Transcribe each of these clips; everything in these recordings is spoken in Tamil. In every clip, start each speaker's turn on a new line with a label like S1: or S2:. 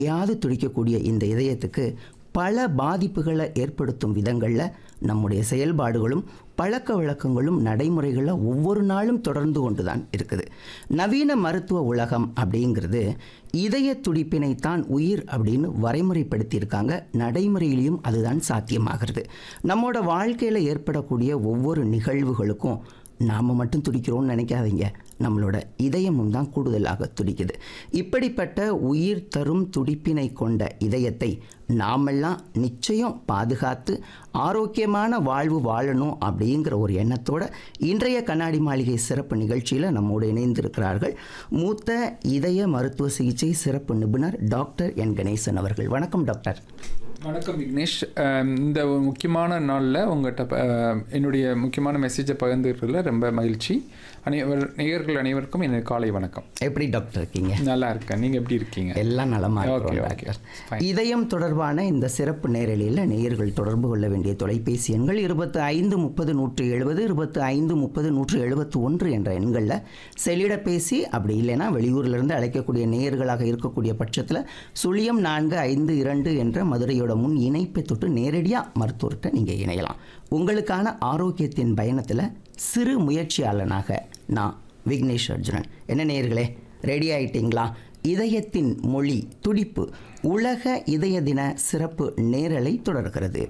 S1: யாது துடிக்கக்கூடிய இந்த இதயத்துக்கு பல பாதிப்புகளை ஏற்படுத்தும் விதங்களில் நம்முடைய செயல்பாடுகளும் பழக்க வழக்கங்களும் நடைமுறைகளில் ஒவ்வொரு நாளும் தொடர்ந்து கொண்டு தான் இருக்குது நவீன மருத்துவ உலகம் அப்படிங்கிறது இதய துடிப்பினைத்தான் உயிர் அப்படின்னு வரைமுறைப்படுத்தியிருக்காங்க நடைமுறையிலையும் அதுதான் சாத்தியமாகிறது நம்மோட வாழ்க்கையில் ஏற்படக்கூடிய ஒவ்வொரு நிகழ்வுகளுக்கும் நாம் மட்டும் துடிக்கிறோம்னு நினைக்காதீங்க நம்மளோட இதயமும் தான் கூடுதலாக துடிக்குது இப்படிப்பட்ட உயிர் தரும் துடிப்பினை கொண்ட இதயத்தை நாமெல்லாம் நிச்சயம் பாதுகாத்து ஆரோக்கியமான வாழ்வு வாழணும் அப்படிங்கிற ஒரு எண்ணத்தோட இன்றைய கண்ணாடி மாளிகை சிறப்பு நிகழ்ச்சியில் நம்மோடு இணைந்திருக்கிறார்கள் மூத்த இதய மருத்துவ சிகிச்சை சிறப்பு நிபுணர் டாக்டர் என் கணேசன் அவர்கள் வணக்கம் டாக்டர்
S2: வணக்கம் விக்னேஷ் அஹ் இந்த ஒரு முக்கியமான நாளில் உங்கள்கிட்ட ப- அஹ் என்னுடைய முக்கியமான மெசேஜை பகிர்ந்துக்கிறதுல ரொம்ப மகிழ்ச்சி அனைவர் நேயர்கள் அனைவருக்கும் எனது காலை வணக்கம்
S1: எப்படி டாக்டர் இருக்கீங்க
S2: நல்லா இருக்கேன் நீங்கள் எப்படி இருக்கீங்க
S1: எல்லாம் நலமா
S2: Okay,
S1: இருக்கிறோம்
S2: okay.
S1: Doctor
S2: Fine.
S1: இதயம் தொடர்பான இந்த சிறப்பு நேரலையில் நேயர்கள் தொடர்பு கொள்ள வேண்டிய தொலைபேசி எண்கள் இருபத்து ஐந்து முப்பது நூற்று எழுபது இருபத்து ஐந்து முப்பது நூற்று எழுபத்து ஒன்று என்ற எண்களில் செல்லிடப்பேசி அப்படி இல்லைன்னா வெளியூர்லேருந்து அழைக்கக்கூடிய நேயர்களாக இருக்கக்கூடிய பட்சத்தில் சுழியம் நான்கு ஐந்து இரண்டு என்ற மதுரையோட முன் இணைப்பை தொட்டு நேரடியாக மருத்துவர்கிட்ட நீங்கள் இணையலாம் உங்களுக்கான ஆரோக்கியத்தின் பயணத்தில் சிறு முயற்சியாளனாக நான் விக்னேஷ் அர்ஜுனன் என்ன நேயர்களே ரெடி ஆயிட்டீங்களா இதயத்தின் மொழி துடிப்பு உலக இதய தின சிறப்பு நேரலை தொடர்கிறது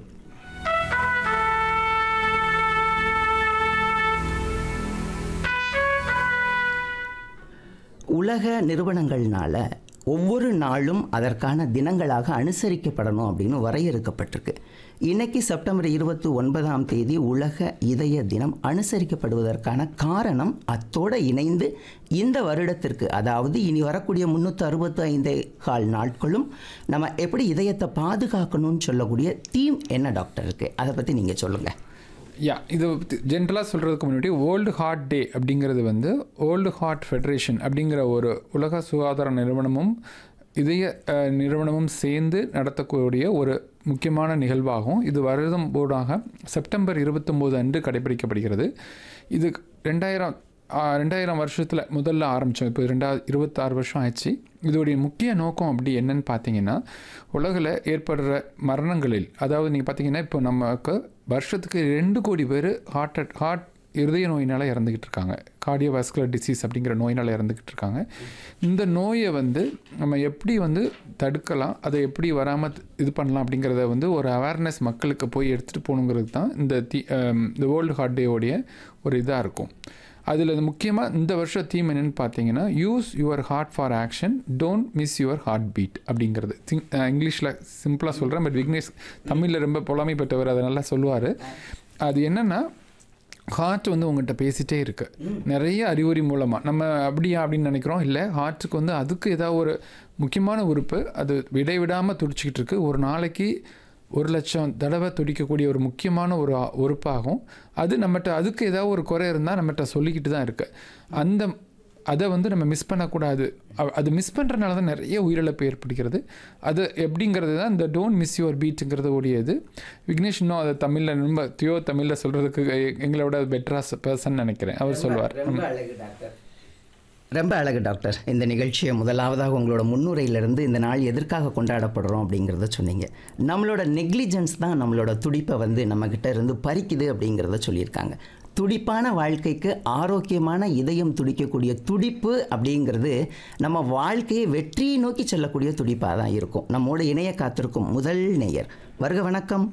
S1: உலக நிறுவனங்கள்னால ஒவ்வொரு நாளும் அதற்கான தினங்களாக அனுசரிக்கப்படணும் அப்படின்னு வரையறுக்கப்பட்டிருக்கு இன்னைக்கு செப்டம்பர் இருபத்தி ஒன்பதாம் தேதி உலக இதய தினம் அனுசரிக்கப்படுவதற்கான காரணம் அத்தோடு இணைந்து இந்த வருடத்திற்கு அதாவது இனி வரக்கூடிய முந்நூற்றி அறுபத்தி ஐந்து கால் நாட்களும் நம்ம எப்படி இதயத்தை பாதுகாக்கணும்னு சொல்லக்கூடிய தீம் என்ன டாக்டர் இருக்குது அதை பற்றி நீங்கள் சொல்லுங்கள்
S2: யா இது ஜென்ரலாக சொல்கிறதுக்கு முன்னாடி வேர்ல்டு ஹார்ட் டே அப்படிங்கிறது வந்து வேர்ல்டு ஹார்ட் ஃபெடரேஷன் அப்படிங்கிற ஒரு உலக சுகாதார நிறுவனமும் இதய அஹ், நிறுவனமும் சேர்ந்து நடத்தக்கூடிய ஒரு முக்கியமான நிகழ்வாகும் இது வருடம் போடாக செப்டம்பர் இருபத்தொம்போது அன்று கடைபிடிக்கப்படுகிறது இது ரெண்டாயிரம் ஆஹ், ரெண்டாயிரம் வருஷத்தில் முதல்ல ஆரம்பித்தோம் இப்போ ரெண்டாயிரம் இருபத்தாறு வருஷம் ஆச்சு இதோடைய முக்கிய நோக்கம் அப்படி என்னன்னு பார்த்தீங்கன்னா உலகில் ஏற்படுற மரணங்களில் அதாவது நீங்கள் பார்த்தீங்கன்னா இப்போ நமக்கு வருஷத்துக்கு ரெண்டு கோடி பேர் ஹார்ட் அட் ஹார்ட் இருதய நோயினால் இறந்துக்கிட்டு இருக்காங்க கார்டியோவாஸ்குலர் டிசீஸ் அப்படிங்கிற நோயினால் இறந்துக்கிட்டு இருக்காங்க இந்த நோயை வந்து நம்ம எப்படி வந்து தடுக்கலாம் அதை எப்படி வராமல் இது பண்ணலாம் அப்படிங்கிறத வந்து ஒரு அவேர்னஸ் மக்களுக்கு போய் எடுத்துகிட்டு போகணுங்கிறது தான் இந்த தி அம், இந்த வேர்ல்டு ஹார்ட் டேவோடைய ஒரு இதாக இருக்கும் அதில் இது முக்கியமாக இந்த வருஷ தீம் என்னென்னு பார்த்தீங்கன்னா use your heart for action don't miss your heart beat அப்படிங்கிறது திங் இங்கிலீஷில் சிம்பிளாக சொல்கிறேன் பட் விக்னேஷ் தமிழில் ரொம்ப புலமை பெற்றவர் அதை நல்லா சொல்லுவார் அது என்னென்னா ஹார்ட் வந்து உங்கள்கிட்ட பேசிட்டே இருக்கு நிறைய அறிகுறி மூலமாக நம்ம அப்படியா அப்படின்னு நினைக்கிறோம் இல்லை ஹார்ட்டுக்கு வந்து அதுக்கு ஏதாவது ஒரு முக்கியமான உறுப்பு அது விடைவிடாமல் துடிச்சிக்கிட்டு இருக்கு ஒரு நாளைக்கு ஒரு லட்சம் தடவை துடிக்கக்கூடிய ஒரு முக்கியமான ஒரு ஆ- உறுப்பாகும் அது நம்மகிட்ட அதுக்கு ஏதாவது ஒரு குறை இருந்தால் நம்மகிட்ட சொல்லிக்கிட்டு தான் இருக்கு அந்த அதை வந்து நம்ம மிஸ் பண்ணக்கூடாது அ- அது மிஸ் பண்ணுறனால தான் நிறைய உயிரிழப்பு ஏற்படுகிறது அது எப்படிங்கிறது தான் இந்த டோன்ட் மிஸ் யுவர் பீட்டுங்கிறது உடையது விக்னேஷ் இன்னும் அதை தமிழில் ரொம்ப தியோ தமிழில் சொல்கிறதுக்கு எங்களோட பெட்டராக பர்சன் நினைக்கிறேன் அவர் சொல்லுவார்
S1: ரொம்ப அழகு டாக்டர் ரொம்ப அழகு டாக்டர் இந்த நிகழ்ச்சியை முதலாவதாக உங்களோட முன்னுரையிலிருந்து இந்த நாள் எதற்காக கொண்டாடப்படுறோம் அப்படிங்கிறத சொன்னீங்க நம்மளோட நெக்லிஜென்ஸ் தான் நம்மளோட துடிப்பை வந்து நம்மக்கிட்ட இருந்து பறிக்குது அப்படிங்கிறத சொல்லியிருக்காங்க துடிப்பான வாழ்க்கைக்கு ஆரோக்கியமான இதயம் துடிக்கக்கூடிய துடிப்பு அப்படிங்கிறது நம்ம வாழ்க்கையை வெற்றியை நோக்கி செல்லக்கூடிய துடிப்பாக தான் இருக்கும் நம்மோட இணைய காத்திருக்கும் முதல் நேயர் வருக வணக்கம்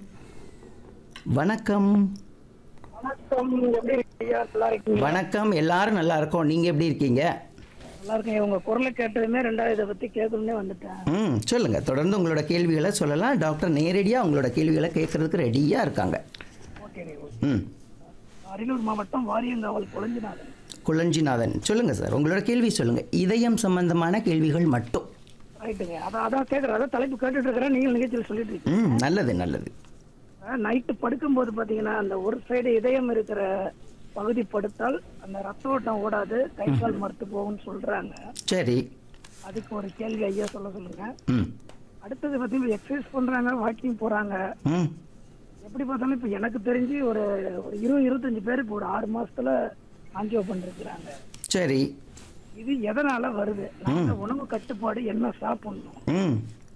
S1: வணக்கம்
S3: வணக்கம் எப்படி இருக்கீங்க நல்லா இருக்கீங்க
S1: வணக்கம் எல்லாரும் நல்லா இருக்கோம் நீங்கள் எப்படி இருக்கீங்க
S3: நல்லா இருக்கீங்க உங்க குரலை கேட்டதுமே ரெண்டாவது இதை பத்தி கேட்கணும்னே வந்துட்டேன்
S1: ம் சொல்லுங்கள் தொடர்ந்து உங்களோட கேள்விகளை சொல்லலாம் டாக்டர் நேரடியாக உங்களோட கேள்விகளை கேட்கறதுக்கு ரெடியாக இருக்காங்க
S3: ஓகே
S1: ம்
S3: அரியலூர் மாவட்டம் வாரியங்காவல் குழஞ்சிநாதன்
S1: குளஞ்சிநாதன் சொல்லுங்கள் சார் உங்களோட கேள்வி சொல்லுங்கள் இதயம் சம்பந்தமான கேள்விகள் மட்டும்
S3: ரைட்டுங்க அதான் அதான் கேட்குறேன் அதான் தலைப்பு கேட்டுட்டு இருக்கிறேன் நீங்கள் நிகழ்ச்சியில் சொல்லிட்டு இருக்கீங்க
S1: ம் நல்லது நல்லது
S3: நைட்டு படுக்கும்போது பார்த்தீங்கன்னா அந்த ஒரு சைடு இதயம் இருக்கிற பகுதி படுத்தால் அந்த ரத்த ஓட்டம் ஓடாது கை கால் மறுத்து போகும்னு சொல்றாங்க
S1: சரி
S3: அதுக்கு ஒரு கேள்வி ஐயா சொல்ல சொல்லுங்க
S1: ம்
S3: அடுத்தது பார்த்தீங்கன்னா எக்ஸசைஸ் பண்றாங்க வாக்கிங் போறாங்க
S1: ம்
S3: எப்படி பார்த்தாலும் இப்ப எனக்கு தெரிஞ்சு ஒரு ஒரு இருபது இருபத்தஞ்சு பேர் இப்போ ஒரு ஆறு மாசத்துல ஆஞ்சியோ பண்ணிருக்கிறாங்க
S1: சரி
S3: இது எதனால வருது நாங்க உணவு கட்டுப்பாடு என்ன சாப்பிடணும்
S1: ம்